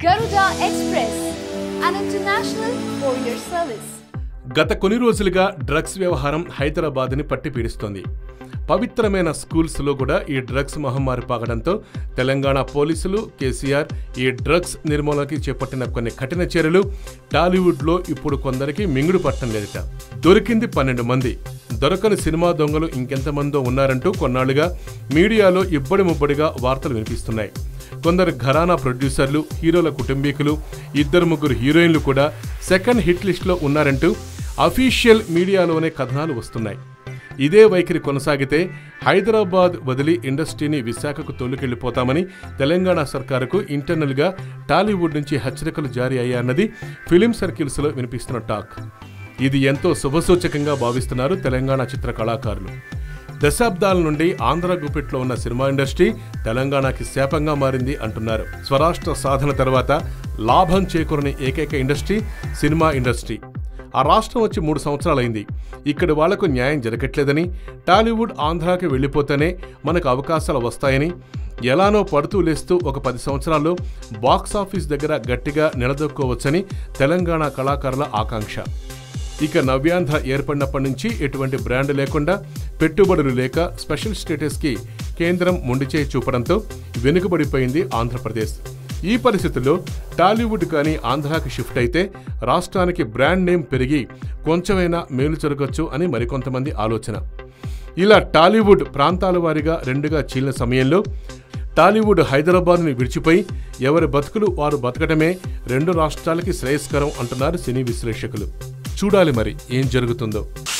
Garuda Express, an international courier service. గత కొన్ని రోజులుగా డ్రగ్స్ వ్యవహారం హైదరాబాద్ని పట్టి పీడిస్తోంది పవిత్రమైన స్కూల్స్లో కూడా ఈ డ్రగ్స్ మహమ్మారి పాగడంతో తెలంగాణ పోలీసులు కేసీఆర్ ఈ డ్రగ్స్ నిర్మూలనకి చేపట్టిన కొన్ని కఠిన చర్యలు టాలీవుడ్లో ఇప్పుడు కొందరికి మింగుడు పట్టం లేదట దొరికింది పన్నెండు మంది దొరకని సినిమా దొంగలు ఇంకెంతమందో ఉన్నారంటూ కొన్నాళ్లుగా మీడియాలో ఇబ్బడి ముబ్బడిగా వార్తలు వినిపిస్తున్నాయి కొందరు ఘరానా ప్రొడ్యూసర్లు హీరోల కుటుంబీకులు ఇద్దరు ముగ్గురు హీరోయిన్లు కూడా సెకండ్ హిట్ లిస్ట్లో ఉన్నారంటూ అఫీషియల్ మీడియాలోనే కథనాలు వస్తున్నాయి ఇదే వైఖరి కొనసాగితే హైదరాబాద్ వదిలి ఇండస్ట్రీని విశాఖకు తోలుకెళ్లిపోతామని తెలంగాణ సర్కారుకు ఇంటర్నల్గా టాలీవుడ్ నుంచి హెచ్చరికలు జారీ అయ్యాయన్నది ఫిలిం సర్కిల్స్లో వినిపిస్తున్న టాక్ ఇది ఎంతో శుభసూచకంగా భావిస్తున్నారు తెలంగాణ చిత్ర కళాకారులు దశాబ్దాల నుండి ఆంధ్ర గుప్పెట్లో ఉన్న సినిమా ఇండస్ట్రీ తెలంగాణకి శాపంగా మారింది అంటున్నారు స్వరాష్ట్ర సాధన తర్వాత లాభం చేకూరని ఏకైక ఇండస్ట్రీ సినిమా ఇండస్ట్రీ ఆ రాష్ట్రం వచ్చి మూడు సంవత్సరాలైంది ఇక్కడి వాళ్లకు న్యాయం జరగట్లేదని టాలీవుడ్ ఆంధ్రాకి వెళ్ళిపోతేనే మనకు అవకాశాలు వస్తాయని ఎలానో పడుతూ లేస్తూ ఒక పది సంవత్సరాల్లో బాక్స్ ఆఫీస్ దగ్గర గట్టిగా నిలదొక్కోవచ్చని తెలంగాణ కళాకారుల ఆకాంక్ష ఇక నవ్యాంధ్ర ఏర్పడినప్పటి నుంచి ఎటువంటి బ్రాండ్ లేకుండా పెట్టుబడులు లేక స్పెషల్ స్టేటస్కి కేంద్రం మొండిచేయి చూపడంతో వెనుకబడిపోయింది ఆంధ్రప్రదేశ్ ఈ పరిస్థితుల్లో టాలీవుడ్ కానీ ఆంధ్రాకి షిఫ్ట్ అయితే రాష్ట్రానికి బ్రాండ్ నేమ్ పెరిగి కొంచెమైనా మేలు జరగచ్చు అని మరికొంతమంది ఆలోచన ఇలా టాలీవుడ్ ప్రాంతాల వారీగా రెండుగా చీలిన సమయంలో టాలీవుడ్ హైదరాబాద్ని విడిచిపోయి ఎవరి బతుకులు వారు బతకడమే రెండు రాష్ట్రాలకి శ్రేయస్కరం అంటున్నారు సినీ విశ్లేషకులు చూడాలి మరి ఏం జరుగుతుందో